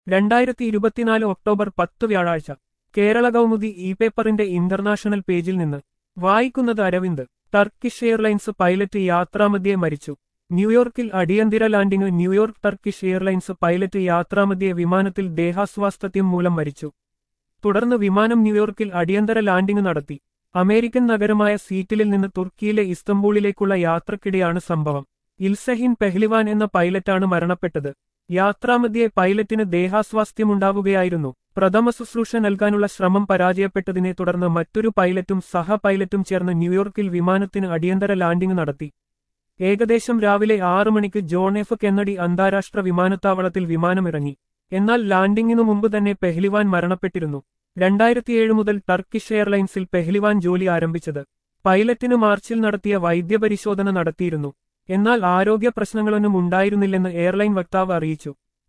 രണ്ടായിരത്തി ഇരുപത്തിനാല് ഒക്ടോബർ പത്ത് വ്യാഴാഴ്ച കേരള കൗമുദി ഇ പേപ്പറിന്റെ ഇന്റർനാഷണൽ പേജിൽ നിന്ന് വായിക്കുന്നത് അരവിന്ദ് ടർക്കിഷ് എയർലൈൻസ് പൈലറ്റ് യാത്രാമധ്യേ മരിച്ചു ന്യൂയോർക്കിൽ അടിയന്തര landing New York Turkish Airlines pilot യാത്രാമധ്യേ വിമാനത്തിൽ ദേഹാസ്വാസ്ഥ്യം മൂലം മരിച്ചു തുടർന്ന് വിമാനം ന്യൂയോർക്കിൽ അടിയന്തര ലാൻഡിംഗ് നടത്തി അമേരിക്കൻ നഗരമായ സീറ്റിലിൽ നിന്ന് തുർക്കിയിലെ ഇസ്തംബൂളിലേക്കുള്ള യാത്രക്കിടെയാണ് സംഭവം ഇൽസഹിൻ പെഹ്ലിവാൻ എന്ന പൈലറ്റാണ് മരണപ്പെട്ടത് യാത്രാമധ്യേ പൈലറ്റിന് ദേഹാസ്വാസ്ഥ്യമുണ്ടാവുകയായിരുന്നു പ്രഥമ ശുശ്രൂഷ നൽകാനുള്ള ശ്രമം പരാജയപ്പെട്ടതിനെ തുടർന്ന് മറ്റൊരു പൈലറ്റും സഹ പൈലറ്റും ചേർന്ന് ന്യൂയോർക്കിൽ വിമാനത്തിന് അടിയന്തര ലാൻഡിംഗ് നടത്തി ഏകദേശം രാവിലെ ആറു മണിക്ക് ജോൺ എഫ് കെന്നഡി അന്താരാഷ്ട്ര വിമാനത്താവളത്തിൽ വിമാനമിറങ്ങി എന്നാൽ ലാൻഡിംഗിനു മുമ്പ് തന്നെ പെഹ്ലിവാൻ മരണപ്പെട്ടിരുന്നു രണ്ടായിരത്തിയേഴ് മുതൽ ടർക്കിഷ് എയർലൈൻസിൽ പെഹ്ലിവാൻ ജോലി ആരംഭിച്ചത് പൈലറ്റിന് മാർച്ചിൽ നടത്തിയ വൈദ്യപരിശോധന നടത്തിയിരുന്നു എന്നാൽ ആരോഗ്യ പ്രശ്നങ്ങളൊന്നും ഉണ്ടായിരുന്നില്ലെന്ന് എയർലൈൻ വക്താവ് അറിയിച്ചു